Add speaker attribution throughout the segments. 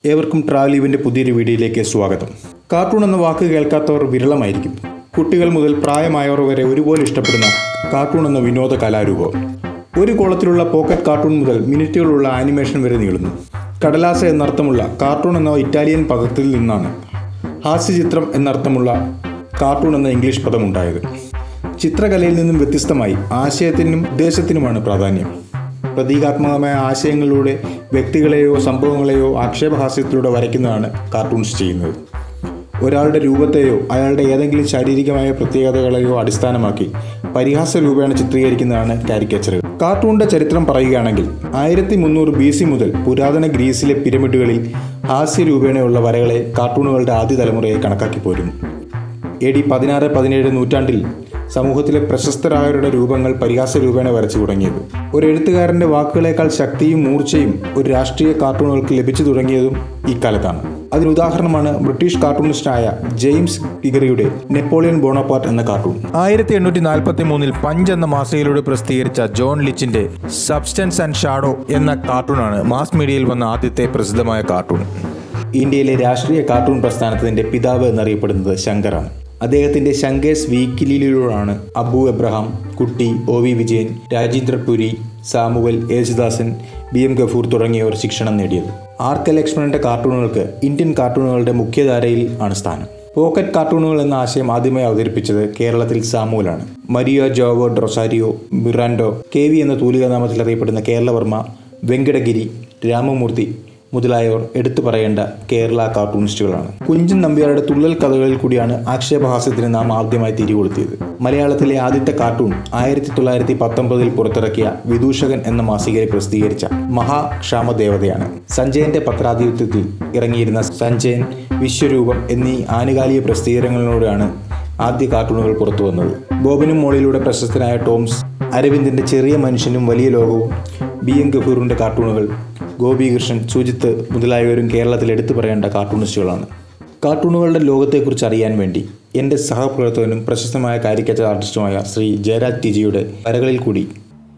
Speaker 1: ഏവർക്കും ട്രാവൽ ഇവൻ്റെ പുതിയൊരു വീഡിയോയിലേക്ക് സ്വാഗതം കാർട്ടൂൺ എന്ന വാക്ക് കേൾക്കാത്തവർ വിരളമായിരിക്കും കുട്ടികൾ മുതൽ പ്രായമായവർ വരെ ഒരുപോലെ ഇഷ്ടപ്പെടുന്ന കാർട്ടൂൺ എന്ന വിനോദ കലാരൂപം ഒരു കോളത്തിലുള്ള പോക്കറ്റ് കാർട്ടൂൺ മുതൽ മിനിറ്റുകളുള്ള ആനിമേഷൻ വരെ നീളുന്നു കടലാസ എന്നർത്ഥമുള്ള കാർട്ടൂൺ എന്ന ഇറ്റാലിയൻ പദത്തിൽ നിന്നാണ് ഹാസ്യചിത്രം എന്നർത്ഥമുള്ള കാർട്ടൂൺ എന്ന ഇംഗ്ലീഷ് പദമുണ്ടായത് ചിത്രകലയിൽ നിന്നും വ്യത്യസ്തമായി ആശയത്തിനും ഉദ്ദേശത്തിനുമാണ് പ്രാധാന്യം പ്രതീകാത്മകമായ ആശയങ്ങളിലൂടെ വ്യക്തികളെയോ സംഭവങ്ങളെയോ ആക്ഷേപഹാസ്യത്തിലൂടെ വരയ്ക്കുന്നതാണ് കാർട്ടൂൺസ് ചെയ്യുന്നത് ഒരാളുടെ രൂപത്തെയോ അയാളുടെ ഏതെങ്കിലും ശാരീരികമായ പ്രത്യേകതകളെയോ അടിസ്ഥാനമാക്കി പരിഹാസ രൂപേണ ചിത്രീകരിക്കുന്നതാണ് കാരിക്കേച്ചറുകൾ കാർട്ടൂണിന്റെ ചരിത്രം പറയുകയാണെങ്കിൽ ആയിരത്തി മുന്നൂറ് ബി സി മുതൽ പുരാതന ഗ്രീസിലെ പിരമിഡുകളിൽ ഹാസ്യരൂപേണയുള്ള വരകളെ കാർട്ടൂണുകളുടെ ആദ്യ തലമുറയെ കണക്കാക്കി പോരുന്നു എ ഡി പതിനാറ് പതിനേഴ് നൂറ്റാണ്ടിൽ സമൂഹത്തിലെ പ്രശസ്തരായവരുടെ രൂപങ്ങൾ പരിഹാസ രൂപേണ വരച്ചു തുടങ്ങിയത് ഒരു എഴുത്തുകാരന്റെ വാക്കുകളേക്കാൾ ശക്തിയും മൂർച്ചയും ഒരു രാഷ്ട്രീയ കാർട്ടൂണുകൾക്ക് ലഭിച്ചു തുടങ്ങിയതും ഇക്കാലത്താണ് അതിന് ഉദാഹരണമാണ് ബ്രിട്ടീഷ് കാർട്ടൂണിസ്റ്റായ ജെയിംസ് പിഗറിയുടെ നെപ്പോളിയൻ ബോണോപാർട്ട് എന്ന കാർട്ടൂൺ ആയിരത്തി എണ്ണൂറ്റി നാൽപ്പത്തി മൂന്നിൽ പഞ്ച് എന്ന മാസികയിലൂടെ പ്രസിദ്ധീകരിച്ച ജോൺ ലിച്ചിന്റെ സബ്സ്റ്റൻസ് ആൻഡ് ഷാഡോ എന്ന കാർട്ടൂണാണ് മാസ് മീഡിയയിൽ വന്ന ആദ്യത്തെ പ്രസിദ്ധമായ കാർട്ടൂൺ ഇന്ത്യയിലെ രാഷ്ട്രീയ കാർട്ടൂൺ പ്രസ്ഥാനത്തിന്റെ പിതാവ് എന്നറിയപ്പെടുന്നത് ശങ്കറാണ് അദ്ദേഹത്തിന്റെ ശങ്കേഴ്സ് വീക്കിലിയിലൂടെയാണ് Abu Abraham Kutty O V Vijayan Rajendra Puri Samuel Yesudasan B M Gafoor തുടങ്ങിയവർ ശിക്ഷണം നേടിയത് ആർ കെ ലക്ഷ്മണന്റെ കാർട്ടൂണുകൾക്ക് ഇന്ത്യൻ കാർട്ടൂണുകളുടെ മുഖ്യധാരയിൽ ആണ് സ്ഥാനം പോക്കറ്റ് കാർട്ടൂണുകൾ എന്ന ആശയം ആദ്യമായി അവതരിപ്പിച്ചത് കേരളത്തിൽ സാമുവലാണ് മരിയോ ജോവോ ഡ്രൊസാരിയോ മിറാൻഡോ കെ വി എന്ന തൂലികാനാമത്തിൽ അറിയപ്പെടുന്ന കേരളവർമ്മ വെങ്കടഗിരി രാമമൂർത്തി മുതലായവർ എടുത്തു പറയേണ്ട കേരള കാർട്ടൂണിസ്റ്റുകളാണ് കുഞ്ചൻ നമ്പ്യാരുടെ തുള്ളൽ കഥകളിൽ കൂടിയാണ് ആക്ഷേപഹാസ്യത്തിന് നാം ആദ്യമായി തിരികൊളുത്തിയത് മലയാളത്തിലെ ആദ്യത്തെ കാർട്ടൂൺ ആയിരത്തി തൊള്ളായിരത്തി പത്തൊമ്പതിൽ പുറത്തിറക്കിയ വിദൂഷകൻ എന്ന മാസികയിൽ പ്രസിദ്ധീകരിച്ച മഹാക്ഷാമദേവതയാണ് സഞ്ജയന്റെ പത്രാധിപത്യത്തിൽ ഇറങ്ങിയിരുന്ന സഞ്ജയൻ വിശ്വരൂപം എന്നീ ആനുകാലിക പ്രസിദ്ധീകരണങ്ങളിലൂടെയാണ് ആദ്യ കാർട്ടൂണുകൾ പുറത്തു വന്നത് ബോബനും മോളിലൂടെ പ്രശസ്തനായ ടോംസ് അരവിന്ദിന്റെ ചെറിയ മനുഷ്യനും വലിയ ലോകവും ബി എം ഗഫൂറിന്റെ കാർട്ടൂണുകൾ ഗോപികൃഷ്ണൻ സുജിത്ത് മുതലായവരും കേരളത്തിൽ എടുത്തു പറയേണ്ട കാർട്ടൂണിസ്റ്റുകളാണ് കാർട്ടൂണുകളുടെ ലോകത്തെക്കുറിച്ച് അറിയാൻ വേണ്ടി എൻ്റെ സഹപ്രവർത്തകനും പ്രശസ്തമായ കാരിക്കച്ചർ ആർട്ടിസ്റ്റുമായ ശ്രീ ജയരാജ് ടിജിയുടെ വരകളിൽ കൂടി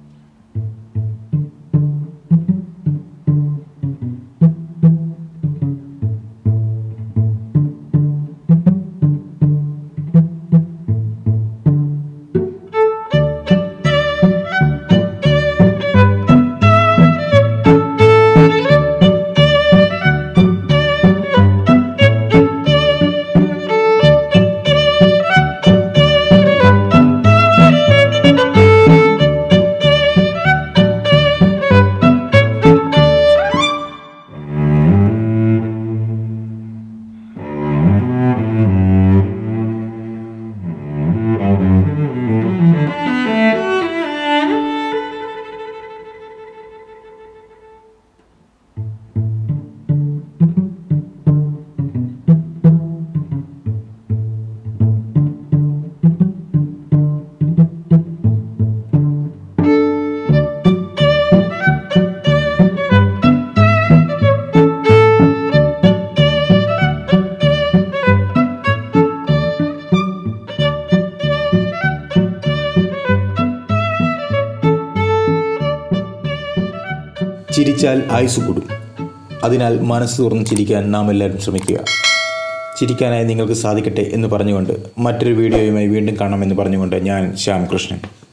Speaker 1: ചിരിച്ചാൽ ആയുസ് കൂടും അതിനാൽ മനസ്സ് തുറന്ന് ചിരിക്കാൻ നാം എല്ലാവരും ശ്രമിക്കുക ചിരിക്കാനായി നിങ്ങൾക്ക് സാധിക്കട്ടെ എന്ന് പറഞ്ഞുകൊണ്ട് മറ്റൊരു വീഡിയോയുമായി വീണ്ടും കാണാമെന്ന് പറഞ്ഞുകൊണ്ട് ഞാൻ ശ്യാം കൃഷ്ണൻ